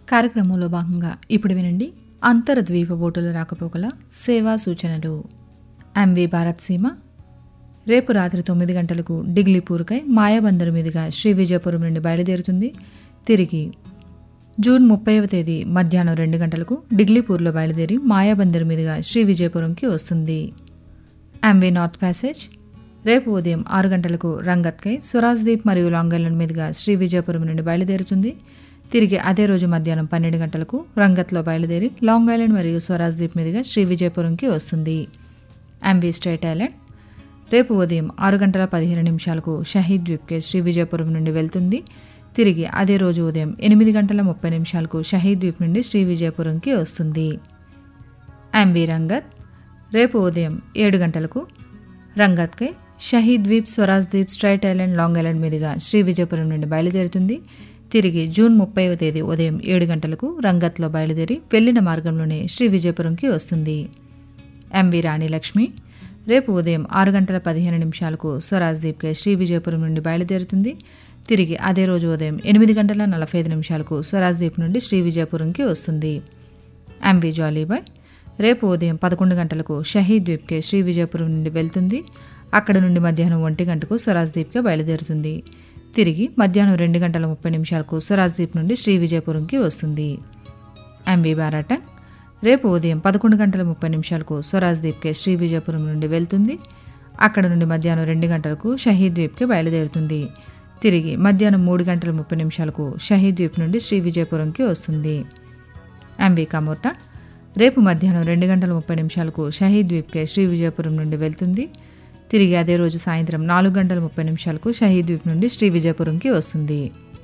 కార్యక్రమంలో భాగంగా ఇప్పుడు వినండి అంతర్ద్వీప బోటుల రాకపోకల సేవా సూచనలు ఎంవి భారత్ సీమ రేపు రాత్రి తొమ్మిది గంటలకు డిగ్లీపూర్కై మాయాబందరు మీదుగా శ్రీ విజయపురం నుండి బయలుదేరుతుంది తిరిగి జూన్ ముప్పైవ తేదీ మధ్యాహ్నం రెండు గంటలకు డిగ్లీపూర్లో బయలుదేరి మాయాబందరు మీదుగా శ్రీ విజయపురంకి వస్తుంది ఎంవీ నార్త్ ప్యాసేజ్ రేపు ఉదయం ఆరు గంటలకు రంగత్కై స్వరాజ్దీప్ మరియు లాంగ్ ఐలాండ్ మీదుగా శ్రీ విజయపురం నుండి బయలుదేరుతుంది తిరిగి అదే రోజు మధ్యాహ్నం పన్నెండు గంటలకు రంగత్లో బయలుదేరి లాంగ్ ఐలాండ్ మరియు స్వరాజ్దీప్ మీదుగా శ్రీ విజయపురంకి వస్తుంది ఎంవీ స్ట్రైట్ ఐలాండ్ రేపు ఉదయం ఆరు గంటల పదిహేను నిమిషాలకు షహీద్ ద్వీప్కే శ్రీ విజయపురం నుండి వెళ్తుంది తిరిగి అదే రోజు ఉదయం ఎనిమిది గంటల ముప్పై నిమిషాలకు షహీద్ ద్వీప్ నుండి శ్రీ విజయపురంకి వస్తుంది ఎంవి రంగత్ రేపు ఉదయం ఏడు గంటలకు రంగత్కై Shaheed Dweep Swaraj Dweep Strait Island Long Island మీదుగా శ్రీ విజయపురం నుండి బయలుదేరుతుంది తిరిగి జూన్ ముప్పైవ తేదీ ఉదయం ఏడు గంటలకు రంగత్లో బయలుదేరి వెళ్లిన మార్గంలోనే శ్రీ విజయపురంకి వస్తుంది ఎంవి రాణి లక్ష్మి రేపు ఉదయం ఆరు గంటల పదిహేను నిమిషాలకు స్వరాజ్ దీప్కే శ్రీ విజయపురం నుండి బయలుదేరుతుంది తిరిగి అదే రోజు ఉదయం ఎనిమిది గంటల నలభై ఐదు నిమిషాలకు స్వరాజ్ దీప్ నుండి శ్రీ విజయపురంకి వస్తుంది ఎంవి జాలీబాయ్ రేపు ఉదయం పదకొండు గంటలకు షహీద్ ద్వీప్కే శ్రీ విజయపురం నుండి వెళ్తుంది అక్కడ నుండి మధ్యాహ్నం ఒంటి గంటకు స్వరాజ్ దీప్కే బయలుదేరుతుంది తిరిగి మధ్యాహ్నం రెండు గంటల ముప్పై నిమిషాలకు స్వరాజ్ దీప్ నుండి శ్రీ విజయపురంకి వస్తుంది ఎంవి బారాటన్ రేపు ఉదయం పదకొండు గంటల ముప్పై నిమిషాలకు స్వరాజ్ దీప్కే శ్రీ విజయపురం నుండి వెళ్తుంది అక్కడ నుండి మధ్యాహ్నం రెండు గంటలకు షహీద్ ద్వీప్కి బయలుదేరుతుంది తిరిగి మధ్యాహ్నం మూడు గంటల ముప్పై నిమిషాలకు షహీద్ ద్వీప్ నుండి శ్రీ విజయపురంకి వస్తుంది ఎంవి కమోర్టా రేపు మధ్యాహ్నం రెండు గంటల ముప్పై నిమిషాలకు షహీద్ ద్వీప్కే శ్రీ విజయపురం నుండి వెళ్తుంది తిరిగి అదే రోజు సాయంత్రం నాలుగు గంటల ముప్పై నిమిషాలకు షహీద్ ద్వీప్ నుండి శ్రీ విజయపురంకి వస్తుంది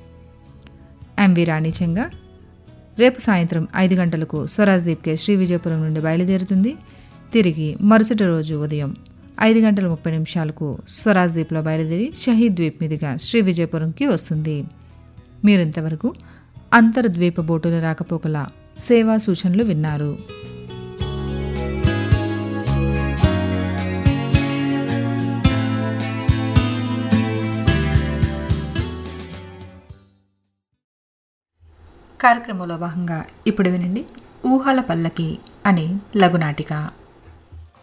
ఎంవి రాణిచెంగా రేపు సాయంత్రం ఐదు గంటలకు స్వరాజ్ దీప్కే శ్రీ విజయపురం నుండి బయలుదేరుతుంది తిరిగి మరుసటి రోజు ఉదయం ఐదు గంటల ముప్పై నిమిషాలకు స్వరాజ్ దీప్లో బయలుదేరి షహీద్ ద్వీప్ మీదుగా శ్రీ విజయపురంకి వస్తుంది మీరింతవరకు అంతర్ద్వీప బోటుల రాకపోకల సేవా సూచనలు విన్నారు కార్యక్రమంలో భాగంగా ఇప్పుడు వినండి ఊహల పల్లకి అనే లఘునాటిక